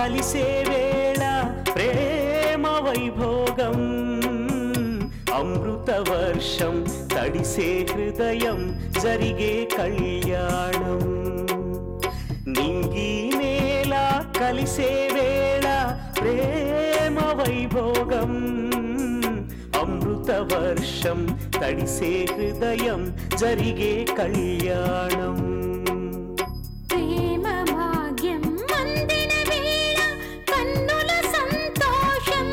కలిసే వేళ ప్రేమ వైభోగం అమృత వర్షం తడిసే హృదయం జరిగే కళ్యాణం నింగి నేల కలిసే వేళ ప్రేమ వైభోగం అమృత వర్షం తడిసే హృదయం జరిగే కళ్యాణం ప్రేమ భాగ్యం అందిన వేళ కన్నుల సంతోషం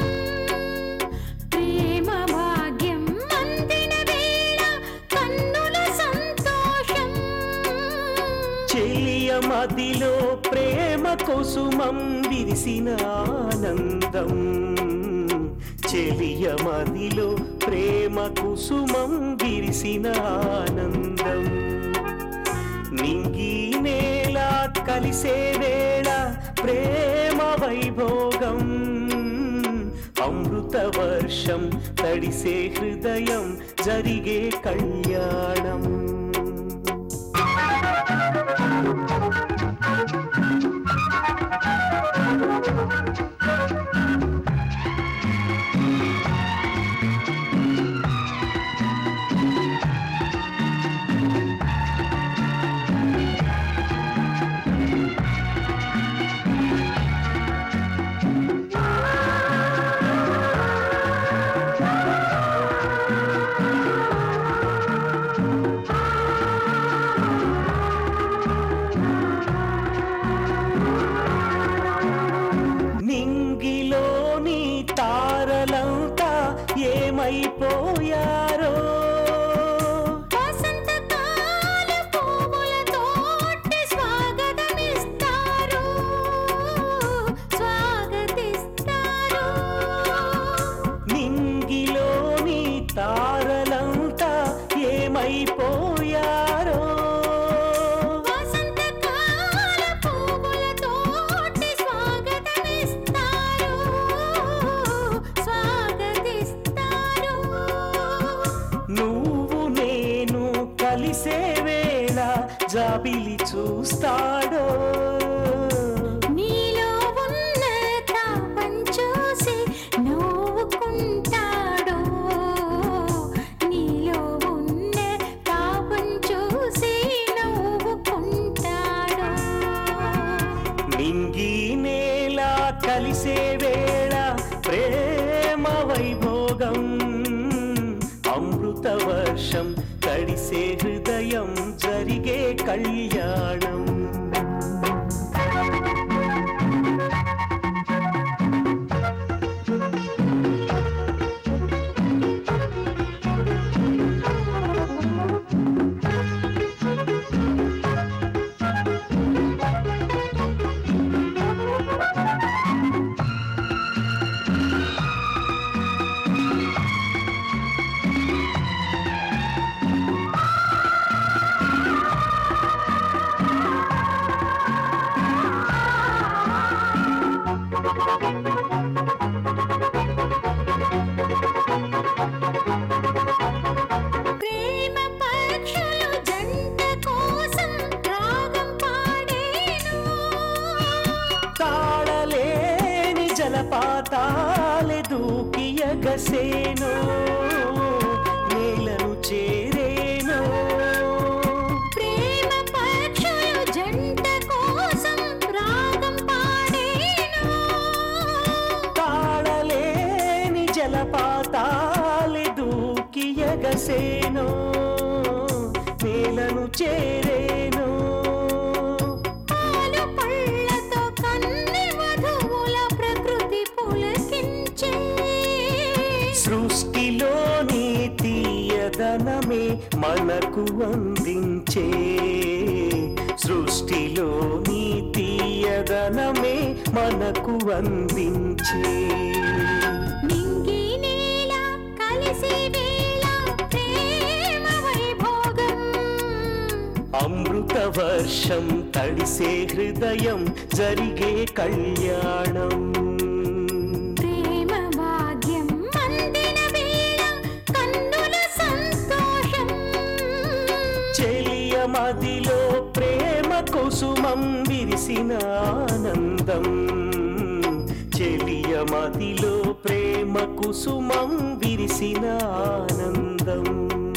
ప్రేమ భాగ్యం అందిన వేళ కన్నుల సంతోషం చెలియ మదిలో ప్రేమ కుసుమం విరిసిన ఆనందం చెలియ మదిలో ప్రేమ కుసుమం విరిసిన ఆనందం నింగి నేల కలిసే వేళ ప్రేమ వైభోగం అమృత వర్షం తడిసే హృదయం జరిగే కళ్యాణం నింగిలోని తారలంతా ఏమైపోయారో వసంతకాల పువ్వులతోటి స్వాగతమిస్తారు స్వాగతిస్తారు నింగిలోని తారలంతా ఏమైపోయారో వసంతకాల పువ్వులతోటి స్వాగతమిస్తారు స్వాగతిస్తారు నువ్వు నేను కలిసే వేళ జాబిలి చూస్తాడో నీలో ఉన్న తాపం చూసి నవ్వుకుంటాడు నీలో ఉన్న తాపం చూసి నవ్వుకుంటాడు నింగి నేల కలిసే వేళ ప్రేమ వైభోగం అమృత వర్షం తడిసే హృదయం జరిగే కళ్యాణం ప్రేమ పక్షులు జంట కోసం రాగం పాడేను తాళలేని జలపాతాలే దూకి ఎగసేను నేలను చేరేను ప్రేమ పక్షులు జంట కోసం రాగం పాడేను తాళలేని జలపాతాలే దూకి ఎగసేను నేలను చేరేను పాలు పళ్ళతో కన్నె వధువుల ప్రకృతి పులకించే సృష్టిలోని తీయదనమే మనకు అందించే సృష్టిలోని తీయదనమే మనకు అందించే నింగి నేల కలిసి వేళ ప్రేమ వైభోగం అమృత వర్షం తడిసే హృదయం జరిగే కళ్యాణం ప్రేమ భాగ్యం అందిన వేళ కన్నుల సంతోషం చెలియ మదిలో ప్రేమ కుసుమం విరిసిన ఆనందం చెలియమదిలో ప్రేమ కుసుమం విరిసిన ఆనందం